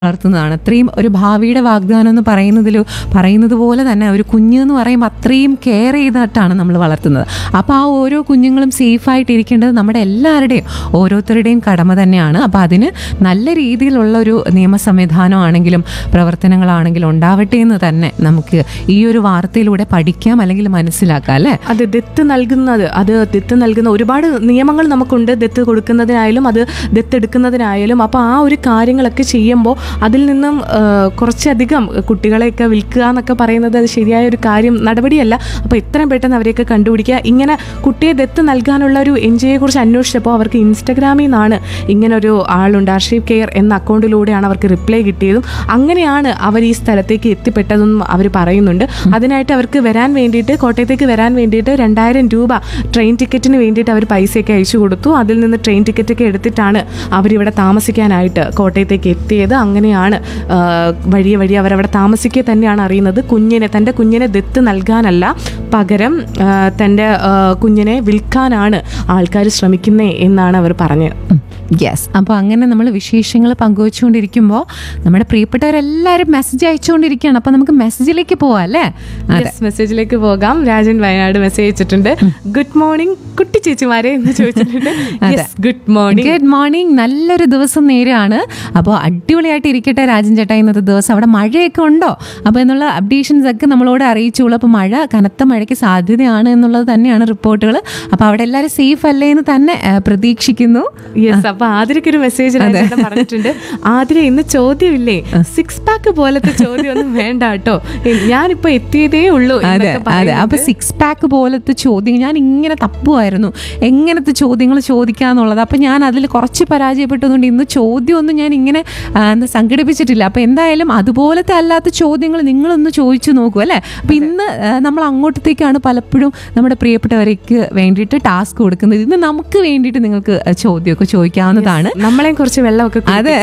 വളർത്തുന്നതാണ് അത്രയും ഒരു ഭാവിയുടെ വാഗ്ദാനം എന്ന് പറയുന്നതിൽ പറയുന്നത് പോലെ തന്നെ ഒരു കുഞ്ഞ് എന്ന് പറയുമ്പോൾ അത്രയും കെയർ ചെയ്തിട്ടാണ് നമ്മൾ വളർത്തുന്നത് അപ്പോൾ ആ ഓരോ കുഞ്ഞുങ്ങളും സേഫായിട്ട് ഇരിക്കേണ്ടത് നമ്മുടെ എല്ലാവരുടെയും ഓരോരുത്തരുടെയും കടമ തന്നെയാണ് അപ്പോൾ അതിന് നല്ല രീതിയിലുള്ള ഒരു നിയമ സംവിധാനമാണെങ്കിലും പ്രവർത്തനങ്ങളാണെങ്കിലും ഉണ്ടാവട്ടെ എന്ന് തന്നെ നമുക്ക് ഈ ഒരു വാർത്തയിലൂടെ പഠിക്കാം അല്ലെങ്കിൽ മനസ്സിലാക്കാം അല്ലേ അത് ദത്ത് നൽകുന്നത് അത് ദത്ത് നൽകുന്ന ഒരുപാട് നിയമങ്ങൾ നമുക്കുണ്ട് ദത്ത് കൊടുക്കുന്നതിനായാലും അത് ദത്തെടുക്കുന്നതിനായാലും അപ്പോൾ ആ ഒരു കാര്യങ്ങളൊക്കെ ചെയ്യുമ്പോൾ അതിൽ നിന്നും ആ, കുറച്ചധികം കുട്ടികളെയൊക്കെ വിൽക്കുക എന്നൊക്കെ പറയുന്നത് അത് ശരിയായ ഒരു കാര്യം നടപടിയല്ല അപ്പോൾ എത്രയും പെട്ടെന്ന് അവരെയൊക്കെ കണ്ടുപിടിക്കുക ഇങ്ങനെ കുട്ടിയെ ദത്ത് നൽകാനുള്ള ഒരു എൻ ജി കുറിച്ച് അന്വേഷിച്ചപ്പോൾ അവർക്ക് ഇൻസ്റ്റഗ്രാമിൽ നിന്നാണ് ഇങ്ങനെ ഒരു ആളുണ്ട് അർഷീവ് കെയർ എന്ന അക്കൗണ്ടിലൂടെയാണ് അവർക്ക് റിപ്ലൈ കിട്ടിയതും അങ്ങനെയാണ് അവർ ഈ സ്ഥലത്തേക്ക് എത്തിപ്പെട്ടതെന്നും അവർ പറയുന്നുണ്ട് അതിനായിട്ട് അവർക്ക് വരാൻ വേണ്ടിയിട്ട് കോട്ടയത്തേക്ക് വരാൻ വേണ്ടിയിട്ട് രണ്ടായിരം രൂപ ട്രെയിൻ ടിക്കറ്റിന് വേണ്ടിയിട്ട് അവർ പൈസയൊക്കെ അയച്ചു കൊടുത്തു അതിൽ നിന്ന് ട്രെയിൻ ടിക്കറ്റൊക്കെ എടുത്തിട്ടാണ് അവരിവിടെ താമസിക്കാനായിട്ട് കോട്ടയത്തേക്ക് എത്തിയത് അങ്ങനെയാണ് ആ, വഴിയെ വഴി അവരവിടെ താമസിക്കുക തന്നെയാണ് അറിയുന്നത് കുഞ്ഞിനെ തൻ്റെ കുഞ്ഞിനെ ദത്ത് നൽകാനല്ല പകരം ആ, തൻ്റെ ആ, കുഞ്ഞിനെ വിൽക്കാനാണ് ആൾക്കാർ ശ്രമിക്കുന്നേ എന്നാണ് അവർ പറഞ്ഞത് യെസ് അപ്പോൾ അങ്ങനെ നമ്മൾ വിശേഷങ്ങൾ പങ്കുവച്ചുകൊണ്ടിരിക്കുമ്പോൾ നമ്മുടെ പ്രിയപ്പെട്ടവരെല്ലാവരും മെസ്സേജ് അയച്ചുകൊണ്ടിരിക്കുകയാണ് അപ്പോൾ നമുക്ക് മെസ്സേജിലേക്ക് പോവാം അല്ലേ അതെ Yes, മെസ്സേജിലേക്ക് പോകാം രാജൻ വയനാട് മെസ്സേജ് അയച്ചിട്ടുണ്ട് ഗുഡ് മോർണിംഗ് കുട്ടി ചേച്ചിമാരെ എന്ന് ചോദിച്ചിട്ടുണ്ട് ഗുഡ് മോർണിംഗ് ഗുഡ് മോർണിംഗ് നല്ലൊരു ദിവസം നേരെയാണ് അപ്പോൾ അടിപൊളിയായിട്ട് ഇരിക്കട്ടെ രാജൻ ചേട്ടാ ഇന്നത്തെ ദിവസം അവിടെ മഴയൊക്കെ ഉണ്ടോ അപ്പോൾ എന്നുള്ള അപ്ഡേഷൻസ് ഒക്കെ നമ്മളോട് അറിയിച്ചോളൂ അപ്പോൾ മഴ കനത്ത മഴയ്ക്ക് സാധ്യതയാണ് എന്നുള്ളത് തന്നെയാണ് റിപ്പോർട്ടുകൾ അപ്പോൾ അവിടെ എല്ലാവരും സേഫ് അല്ലേ എന്ന് തന്നെ ആ, പ്രതീക്ഷിക്കുന്നു യെസ് അപ്പൊ ആതിരക്ക് ഒരു മെസ്സേജ് പറഞ്ഞിട്ടുണ്ട് ആതിര ഇന്ന് ചോദ്യമില്ലേ സിക്സ് പാക്ക് പോലത്തെ ചോദ്യം ഒന്നും വേണ്ട കേട്ടോ ഞാനിപ്പോ എത്തിയതേ ഉള്ളൂ അതെ എന്നൊക്കെ അതെ പറയുന്നുണ്ട്. അപ്പൊ സിക്സ് പാക്ക് പോലത്തെ ചോദ്യം ഞാൻ ഇങ്ങനെ തപ്പുമായിരുന്നു എങ്ങനത്തെ ചോദ്യങ്ങൾ ചോദിക്കാന്നുള്ളത് അപ്പൊ ഞാൻ അതിൽ കുറച്ച് പരാജയപ്പെട്ടതുകൊണ്ട് ഇന്ന് ചോദ്യമൊന്നും ഞാൻ ഇങ്ങനെ ആ, എന്താ സംഘടിപ്പിച്ചിട്ടില്ല അപ്പൊ എന്തായാലും അതുപോലത്തെ അല്ലാത്ത ചോദ്യങ്ങൾ നിങ്ങളൊന്ന് ചോദിച്ചു നോക്കൂ അല്ലേ അപ്പൊ ഇന്ന് ആ, നമ്മൾ അങ്ങോട്ടത്തേക്കാണ് പലപ്പോഴും നമ്മുടെ പ്രിയപ്പെട്ടവർക്ക് വേണ്ടിയിട്ട് ടാസ്ക് കൊടുക്കുന്നത് ഇന്ന് നമുക്ക് വേണ്ടിയിട്ട് നിങ്ങൾക്ക് ചോദ്യമൊക്കെ ചോദിക്കാവുന്നതാണ് നമ്മളെയും കുറച്ച് വെള്ളമൊക്കെ കുടി- അതെ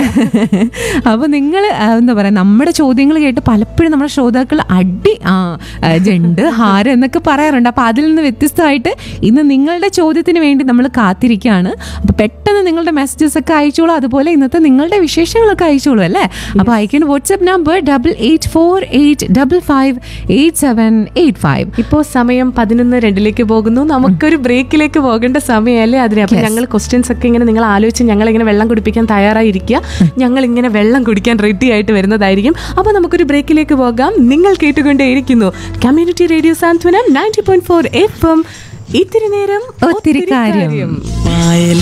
അപ്പൊ നിങ്ങൾ എന്താ പറയാ നമ്മുടെ ചോദ്യങ്ങൾ കേട്ട് പലപ്പോഴും നമ്മുടെ ശ്രോതാക്കൾ അടി ആ ആ, ജണ്ട് ഹാരം എന്നൊക്കെ പറയാറുണ്ട് അപ്പൊ അതിൽ നിന്ന് വ്യത്യസ്തമായിട്ട് ഇന്ന് നിങ്ങളുടെ ചോദ്യത്തിന് വേണ്ടി നമ്മൾ കാത്തിരിക്കുകയാണ് അപ്പൊ പെട്ടെന്ന് നിങ്ങളുടെ മെസ്സേജസ് ഒക്കെ അയച്ചോളൂ അതുപോലെ ഇന്നത്തെ നിങ്ങളുടെ വിശേഷങ്ങളൊക്കെ അയച്ചോളൂ അല്ലേ അപ്പൊ അയക്കേണ്ട WhatsApp number double eight four eight double five eight seven eight five ഇപ്പോ സമയം പതിനൊന്ന് രണ്ടിലേക്ക് പോകുന്നു നമുക്കൊരു ബ്രേക്കിലേക്ക് പോകേണ്ട സമയമല്ലേ അതിന് അപ്പൊ ഞങ്ങൾ ക്വസ്റ്റ്യൻസ് ഒക്കെ ഇങ്ങനെ നിങ്ങൾ ആലോചിച്ച് ഞങ്ങൾ ഇങ്ങനെ വെള്ളം കുടിപ്പിക്കാൻ തയ്യാറായിരിക്കുക ഞങ്ങൾ ഇങ്ങനെ വെള്ളം കുടിക്കാൻ റെഡി ആയിട്ട് വരുന്നതായിരിക്കും അപ്പൊ നമുക്കൊരു ബ്രേക്കിലേക്ക് പോകാം നിങ്ങൾ കേട്ടുകൊണ്ടേയിരിക്കുന്നു community radio Santhwanam ninety point four F M ഇത്തിരി നേരം ഒത്തിരി കാര്യം.